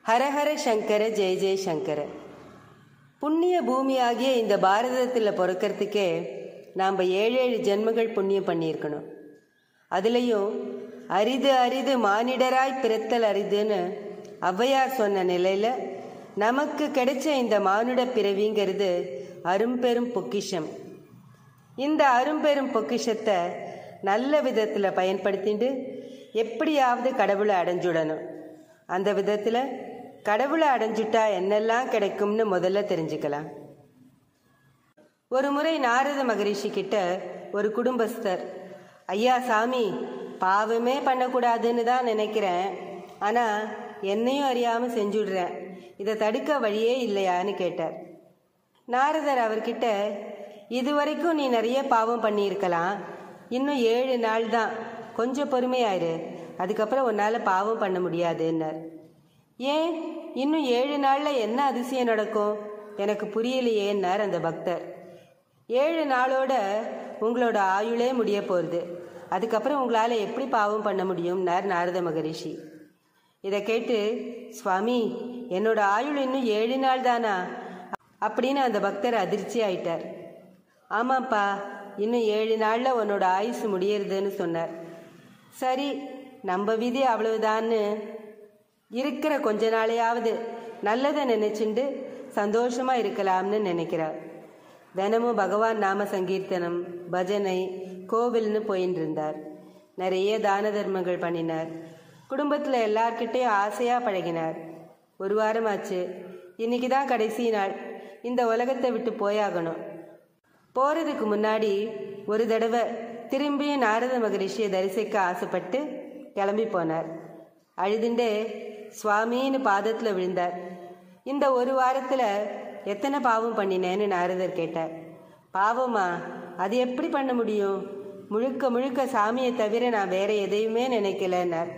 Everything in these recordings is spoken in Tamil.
ஹரஹர சங்கர ஜெய ஜெய சங்கர புண்ணிய பூமியாகிய இந்த பாரதத்தில் பிறக்கிறதுக்கே நாம் ஏழு ஏழு ஜென்மங்கள் புண்ணியம் பண்ணியிருக்கணும் அதுலேயும் அரிது அரிது மானிடராய் பிறத்தல் அரிதுன்னு ஔவையார் சொன்ன நிலையில் நமக்கு கிடைச்ச இந்த மானுட பிறவிங்கிறது அரும்பெரும் பொக்கிஷம் இந்த அரும்பெரும் பொக்கிஷத்தை நல்ல விதத்தில் பயன்படுத்திட்டு எப்படியாவது கடவுளை அடைஞ்சுடணும் அந்த விதத்தில் கடவுளை அடைஞ்சுட்டா என்னெல்லாம் கிடைக்கும்னு முதல்ல தெரிஞ்சுக்கலாம் ஒரு முறை நாரத மகரிஷி கிட்ட ஒரு குடும்பஸ்தர் ஐயா சாமி பாவமே பண்ணக்கூடாதுன்னு தான் நினைக்கிறேன் ஆனால் என்னையும் அறியாமல் செஞ்சுடுறேன் இதை தடுக்க வழியே இல்லையான்னு கேட்டார் நாரதர் அவர்கிட்ட இதுவரைக்கும் நீ நிறைய பாவம் பண்ணியிருக்கலாம் இன்னும் ஏழு நாள் தான் கொஞ்சம் பொறுமையாயிரு அதுக்கப்புறம் உன்னால் பாவம் பண்ண முடியாதுன்னார் ஏன் இன்னும் ஏழு நாளில் என்ன அதிசயம் நடக்கும் எனக்கு புரியலையேன்னார் அந்த பக்தர் ஏழு நாளோட உங்களோட ஆயுளே முடிய போகிறது அதுக்கப்புறம் உங்களால் எப்படி பாவம் பண்ண முடியும்னார் நாரத மகரிஷி இதை கேட்டு சுவாமி என்னோட ஆயுள் இன்னும் ஏழு நாள் தானா அப்படின்னு அந்த பக்தர் அதிர்ச்சி ஆயிட்டார் ஆமாப்பா இன்னும் ஏழு நாளில் உன்னோட ஆயுசு முடியறதுன்னு சொன்னார் சரி நம்ம விதி அவ்வளவுதான்னு இருக்கிற கொஞ்ச நாளையாவது நல்லதை நினைச்சுண்டு சந்தோஷமா இருக்கலாம்னு நினைக்கிறார் தினமும் பகவான் நாம சங்கீர்த்தனம் பஜனை கோவில்னு போயின்னு இருந்தார் நிறைய தான தர்மங்கள் பண்ணினார் குடும்பத்தில் எல்லார்கிட்டையும் ஆசையாக பழகினார் ஒரு வாரமாச்சு இன்னைக்கு தான் கடைசி நாள் இந்த உலகத்தை விட்டு போயாகணும் போகிறதுக்கு முன்னாடி ஒரு தடவை திரும்பியும் நாரத மகரிஷியை தரிசிக்க ஆசைப்பட்டு கிளம்பி போனார் அழுதுண்டே சுவாமின்னு பாதத்தில் விழுந்தார் இந்த ஒரு வாரத்தில் எத்தனை பாவம் பண்ணினேன்னு நாரதர் கேட்டார் பாவமா அது எப்படி பண்ண முடியும் முழுக்க முழுக்க சாமியை தவிர நான் வேற எதையுமே நினைக்கலன்னார்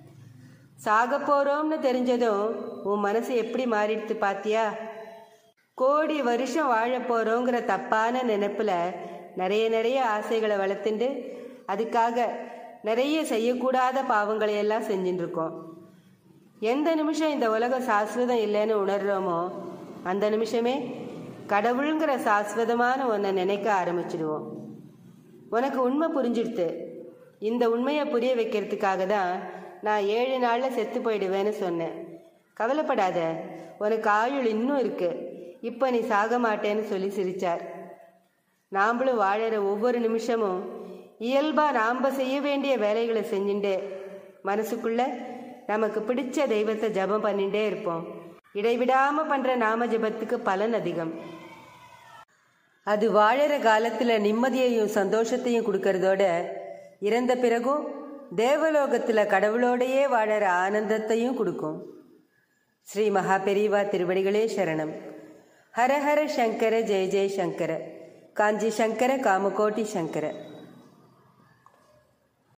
சாக போறோம்னு தெரிஞ்சதும் உன் மனசு எப்படி மாறிடுத்து பாத்தியா கோடி வருஷம் வாழ போறோங்கிற தப்பான நினைப்புல நிறைய நிறைய ஆசைகளை வளர்த்துண்டு அதுக்காக நிறைய செய்யக்கூடாத பாவங்களை எல்லாம் செஞ்சுட்டு இருக்கோம் எந்த நிமிஷம் இந்த உலகம் சாஸ்வதம் இல்லைன்னு உணர்றோமோ அந்த நிமிஷமே கடவுளுங்கிற சாஸ்வதமான ஒன்றை நினைக்க ஆரம்பிச்சிடுவோம் உனக்கு உண்மை புரிஞ்சிடுத்து இந்த உண்மையை புரிய வைக்கிறதுக்காக தான் நான் ஏழு நாளில் செத்து போயிடுவேன்னு சொன்னேன் கவலைப்படாத உனக்கு ஆயுள் இன்னும் இருக்கு இப்போ நீ சாக மாட்டேன்னு சொல்லி சிரிச்சார் நாம்பளும் வாழற ஒவ்வொரு நிமிஷமும் இயல்பா நாம செய்ய வேண்டிய வேலைகளை செஞ்சுட்டே மனசுக்குள்ள நமக்கு பிடிச்ச தெய்வத்தை ஜபம் பண்ணிட்டே இருப்போம் இடைவிடாம பண்ற நாம ஜபத்துக்கு பலன் அதிகம் அது வாழற காலத்துல நிம்மதியையும் சந்தோஷத்தையும் கொடுக்கறதோட இறந்த பிறகும் தேவலோகத்துல கடவுளோடையே வாழற ஆனந்தத்தையும் கொடுக்கும் ஸ்ரீ மகா பெரியவா திருவடிகளே சரணம் ஹர ஹர சங்கர ஜெய ஜெய சங்கர காஞ்சி சங்கர காமகோட்டி சங்கர